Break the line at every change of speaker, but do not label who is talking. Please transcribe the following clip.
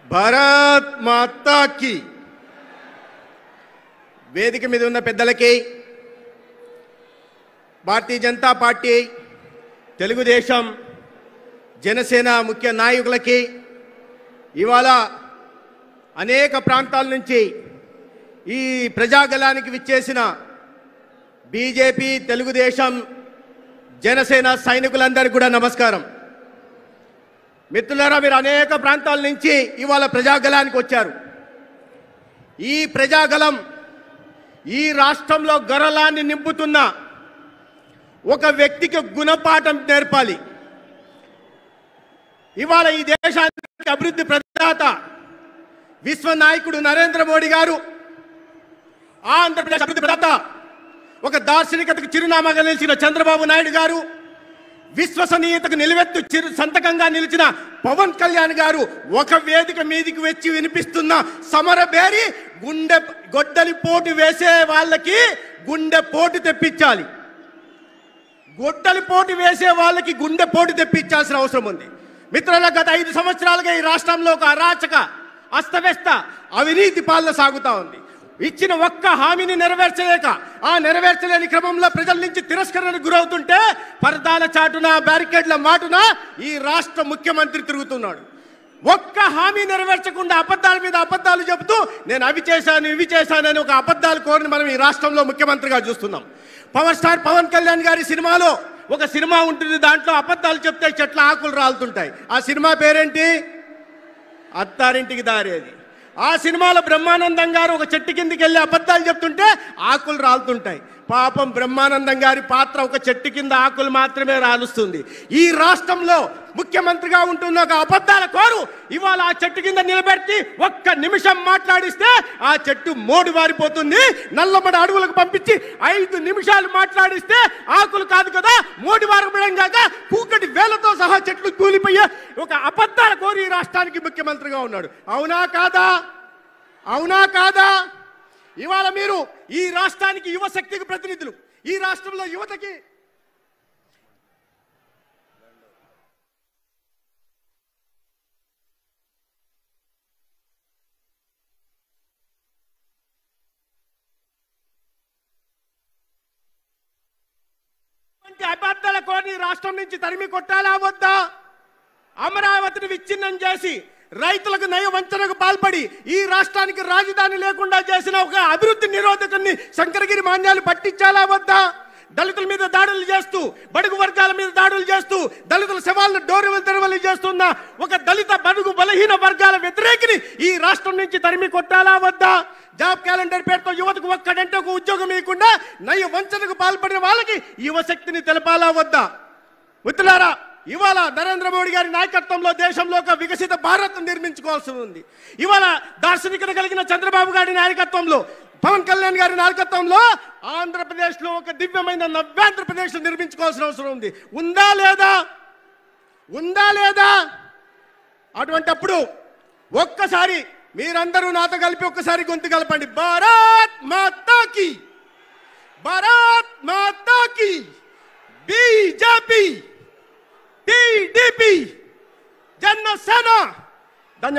భారత్ మాతాకి వేదిక మీద ఉన్న పెద్దలకి భారతీయ జనతా పార్టీ తెలుగుదేశం జనసేన ముఖ్య నాయకులకి ఇవాళ అనేక ప్రాంతాల నుంచి ఈ ప్రజాగలానికి విచ్చేసిన బీజేపీ తెలుగుదేశం జనసేన సైనికులందరికీ కూడా నమస్కారం మిత్రులారా మీరు అనేక ప్రాంతాల నుంచి ఇవాళ ప్రజాగలానికి వచ్చారు ఈ ప్రజాగలం ఈ రాష్ట్రంలో గరలాన్ని నింపుతున్న ఒక వ్యక్తికి గుణపాఠం నేర్పాలి ఇవాళ ఈ దేశానికి అభివృద్ధి ప్రదాత విశ్వ నాయకుడు నరేంద్ర మోడీ గారు ఆంధ్రప్రదేశ్ అభివృద్ధి ప్రదాత ఒక దార్శనికతకు చిరునామాగా నిలిచిన చంద్రబాబు నాయుడు గారు విశ్వసనీయతకు నిలవెత్తు చిరు సంతకంగా నిలిచిన పవన్ కళ్యాణ్ గారు ఒక వేదిక మీదికి వచ్చి వినిపిస్తున్న సమరబేరి గుండె గొడ్డలి పోటు వేసే వాళ్ళకి గుండె పోటు తెప్పించాలి గొడ్డలి పోటు వేసే వాళ్ళకి గుండె పోటు తెప్పించాల్సిన అవసరం ఉంది మిత్రుల గత ఐదు సంవత్సరాలుగా ఈ రాష్ట్రంలో ఒక అరాచక అస్తవ్యస్త అవినీతి పాలన సాగుతా ఉంది ఇచ్చిన ఒక్క హామీని నెరవేర్చలేక ఆ నెరవేర్చలేని క్రమంలో ప్రజల నుంచి తిరస్కరణకు గురవుతుంటే పరదాల చాటున బ్యారికేడ్ల మాటున ఈ రాష్ట్ర ముఖ్యమంత్రి తిరుగుతున్నాడు ఒక్క హామీ నెరవేర్చకుండా అబద్ధాల మీద అబద్ధాలు చెబుతూ నేను అవి చేశాను ఇవి చేశానని ఒక అబద్ధాలు కోరిని మనం ఈ రాష్ట్రంలో ముఖ్యమంత్రిగా చూస్తున్నాం పవర్ స్టార్ పవన్ కళ్యాణ్ గారి సినిమాలో ఒక సినిమా ఉంటుంది దాంట్లో అబద్ధాలు చెప్తే చెట్ల ఆకులు రాలుతుంటాయి ఆ సినిమా పేరేంటి అత్తారింటికి దారి అది ఆ సినిమాలో బ్రహ్మానందం గారు ఒక చెట్టు కిందికి వెళ్ళి అబద్ధాలు చెప్తుంటే ఆకులు రాలుతుంటాయి పాపం బ్రహ్మానందం గారి పాత్ర ఒక చెట్టు కింద ఆకులు మాత్రమే రాలుస్తుంది ఈ రాష్ట్రంలో ముఖ్యమంత్రిగా ఉంటున్న ఒక అబద్ధాల కోరు ఇవాళ ఆ చెట్టు కింద నిలబెట్టి ఒక్క నిమిషం మాట్లాడిస్తే ఆ చెట్టు మోడి వారిపోతుంది నల్లమడ అడవులకు పంపించి ఐదు నిమిషాలు మాట్లాడిస్తే ఆకులు కాదు కదా మోడి వారపడం కాక పూకటి వేలతో సహా చెట్లు కూలిపోయే ఒక అబద్ధాల కోరి ఈ రాష్ట్రానికి ముఖ్యమంత్రిగా ఉన్నాడు అవునా కాదా అవునా కాదా ఇవాళ మీరు ఈ రాష్ట్రానికి యువశక్తికి ప్రతినిధులు ఈ రాష్ట్రంలో యువతకి ఇటువంటి అబద్ధాల కోని రాష్ట్రం నుంచి తరిమి కొట్టాలా వద్దా అమరావతిని విచ్ఛిన్నం చేసి రైతులకు నయ వంచనకు పాల్పడి ఈ రాష్ట్రానికి రాజధాని లేకుండా చేసిన ఒక అభివృద్ధి నిరోధకుని శంకరగిరి మాన్యాలు పట్టించాలా వద్దా దళితుల మీద దాడులు చేస్తూ బడుగు వర్గాల మీద దాడులు చేస్తూ దళితుల శవాలను డోరు తెరవలు చేస్తున్న ఒక దళిత బడుగు బలహీన వర్గాల వ్యతిరేకిని ఈ రాష్ట్రం నుంచి తరిమి కొట్టాలా వద్దా జాబ్ క్యాలెండర్ పేరుతో యువతకు ఒక్కడంటే ఒక ఉద్యోగం ఇవ్వకుండా నయ వంచనకు పాల్పడిన వాళ్ళకి యువశక్తిని తెలపాలా వద్దా మిత్రులారా ఇవాళ నరేంద్ర మోడీ గారి నాయకత్వంలో దేశంలో ఒక వికసిత భారత్ నిర్మించుకోవాల్సి ఉంది ఇవాళ దార్శనికత కలిగిన చంద్రబాబు గారి నాయకత్వంలో పవన్ కళ్యాణ్ గారి నాయకత్వంలో ఆంధ్రప్రదేశ్ లో ఒక దివ్యమైన నవ్యాంధ్రప్రదేశ్ నిర్మించుకోవాల్సిన అవసరం ఉంది ఉందా లేదా ఉందా లేదా అటువంటప్పుడు ఒక్కసారి మీరందరూ నాతో కలిపి ఒక్కసారి గొంతు కలపండి భారత్ మాతాకి భారత్ మాతాకి బీజేపీ టీడీపీ జనసేన